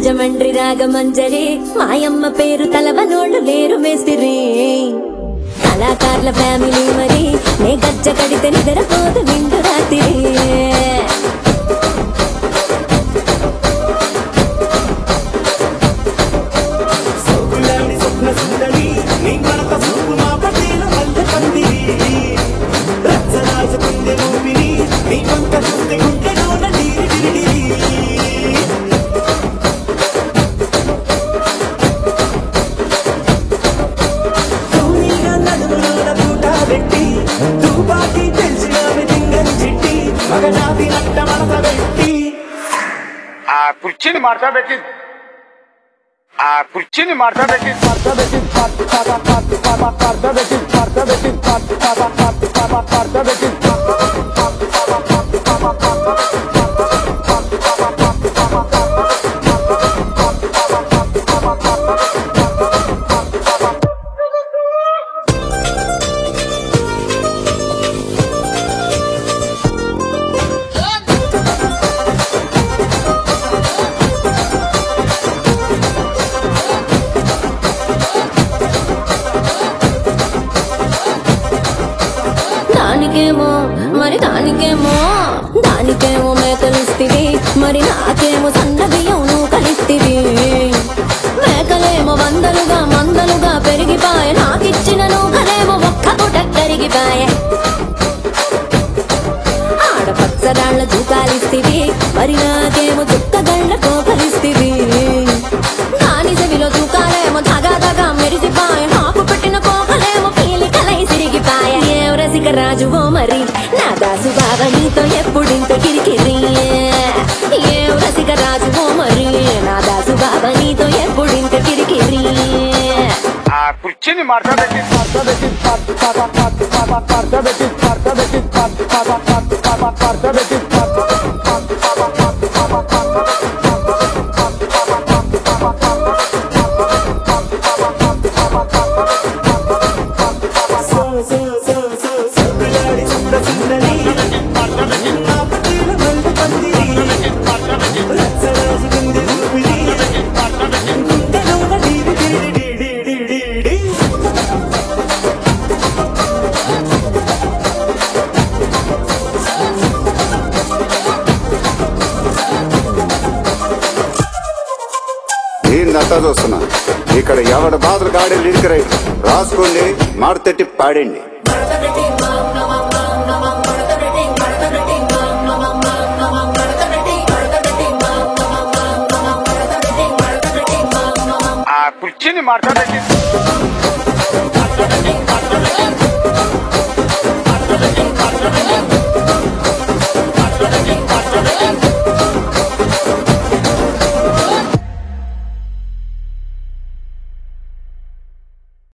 రాజమండ్రి రాగమంజరి మాయమ్మ పేరు తలవనోళ్ళు లేరు మేస్తిరి కళాకారుల ఫ్యామిలీ మరి నే గజ్జ కడితే నిద్రపోదు నిండు రాత్రి సోకులాడి స్వప్న సుందరి నీ కడప సూపు మా పటేల మల్లె పందిరి రచ్చరాజు కుందె మూపిరి నీ వంక చూస్తే గుండెలోన నీరి డిరిడిరి తూనీగా నడుములోన తూట పెట్టి తూపాకి తెలిసిన విధింగని చిట్టి మగజాతి నట్ట మనస పెట్టి ఆ కుర్చీని మార్తా పెట్టి ఆ కుర్చీని మార్తా పెట్టి మార్తా పెట్టి మార్తా పెట్టి మార్తా పెట్టి మార్తా పెట్టి దానికేమో మరి దానికేమో దానికేమో మేకలిస్తివి మరి నాకేమో సన్న బియ్యం నువ్వు కలిస్తివి మేకలేమో వందలుగా మందలుగా పెరిగిపాయ నాకిచ్చిన నూకలేమో ఒక్క పూట కరిగిపాయ ఆడపచ్చరాళ్ళ జూకాలిస్తివి మరి నాకేమో చుక్కగళ్ళ కోకలిస్తివి దాని చెవిలో జూకాలేమో దగా దగా మెరిసిపాయ నాకు పెట్టిన కోకలేమో పీలికలై సిరిగిపాయ ఏం రసిక రాజువో మరి నా దాసు బావ నీతో ఎప్పుడింత కిరికిరి ఏం రసిక రాజువో మరి నా దాసు బావ నీతో ఎప్పుడింత కిరికిరి ఆ కుర్చీని మార్తా పెట్టి మార్తా పెట్టి మార్తా పెట్టి మార్తా పెట్టి మార్తా పెట్టి సో సో సో సో సోకులాడి స్వప్న సుందరి నా పటేల మల్లె పందిరి రచ్చరాజు కుందె మూపిరి గుండెలోన నీరి డిరిడిరి డిరిడిరి దీన్నంతా చూస్తున్నా ఇక్కడ ఎవడ బాధలు కాడే లిరిక్ రైట్ రాసుకోండి మాడతెట్టి పాడండి ఆ కుర్చీని మార్తా పెట్టి